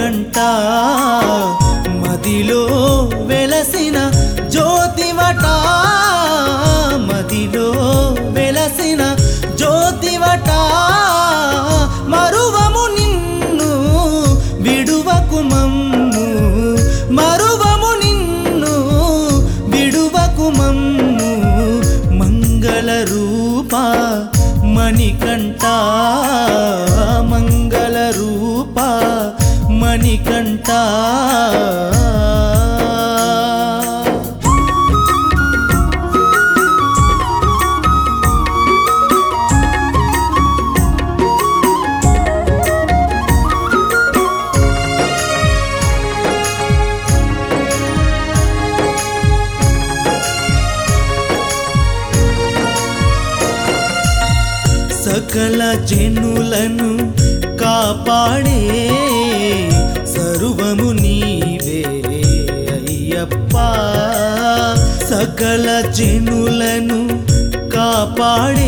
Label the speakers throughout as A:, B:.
A: మణికంఠ మదిలో వెలసిన జ్యోతివట మదిలో వెలసిన జ్యోతివట మరువము నిన్ను విడువకు మమ్ము మరువము నిన్ను విడువకు మమ్ము మంగళ రూప మణికంఠ మంగళ రూప మణికంఠ సకల జనులను కాపాడే సర్వము నీవే అయ్యప్ప సకల జనులను కాపాడే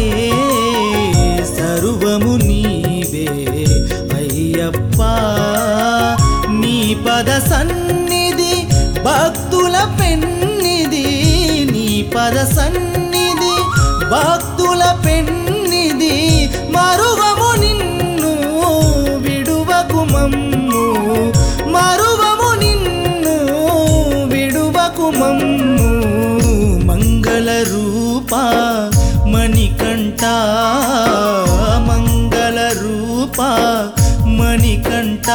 A: సర్వము నీవే అయ్యప్ప నీ పద సన్నిధి భక్తుల పెన్నిది నీ పద సన్నిధి భక్తుల పెన్నిది మరువము నిన్ను విడువకు మమ్ము మరువము నిన్ను విడువకు మమ్ము మంగళ రూప మణికంఠ మంగళ రూప మణికంఠ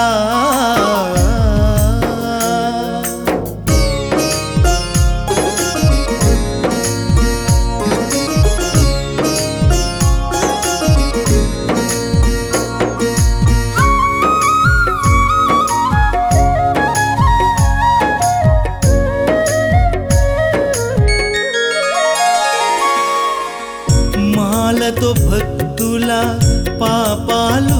A: మాలతో భక్తుల పాపాలు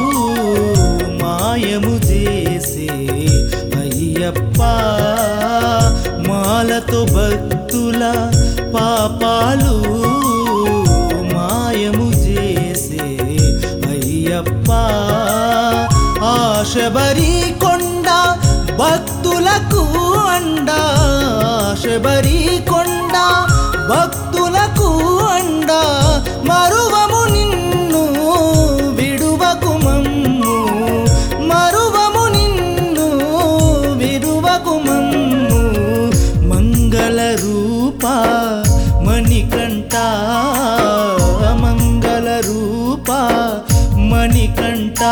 A: మాయము చేసే అయ్యప్ప మాలతో భక్తుల పాపాలు మాయము చేసే అయ్యప్ప ఆశబరి కొండ భక్తులకు అండ ఆశబరి కొండ భక్తులకు అండ మరువము నిన్ను విడువకు మమ్ము మరువము నిన్ను విడువకు మమ్ము మంగళ రూప మణికంఠ మంగళ రూప మణికంఠ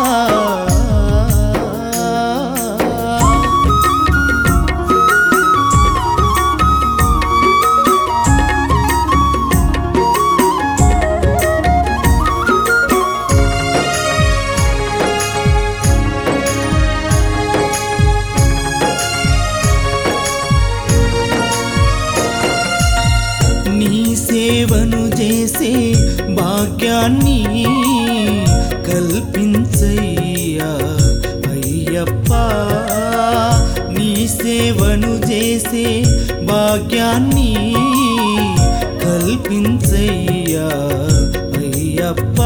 A: నీ సేవను చేసే భాగ్యాన్ని కల్పించయ్యా అయ్యప్ప నీ సేవను చేసే భాగ్యాన్ని కల్పించయ్యా అయ్యప్ప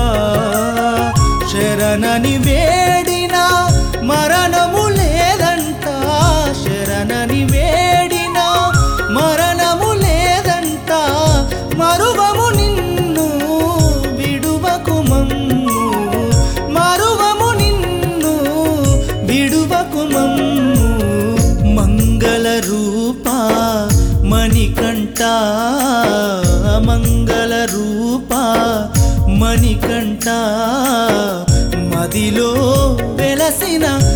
A: శరణని వేడిన మరణము లేదంట శరణని వేడిన మరణము లేదంట మరువము నిన్ను విడువకు మమ్ము మరువము నిన్ను విడువకు మమ్ము మంగళ రూప మణికంఠ మంగళ రూప మణికంఠ మదిలో వెలసిన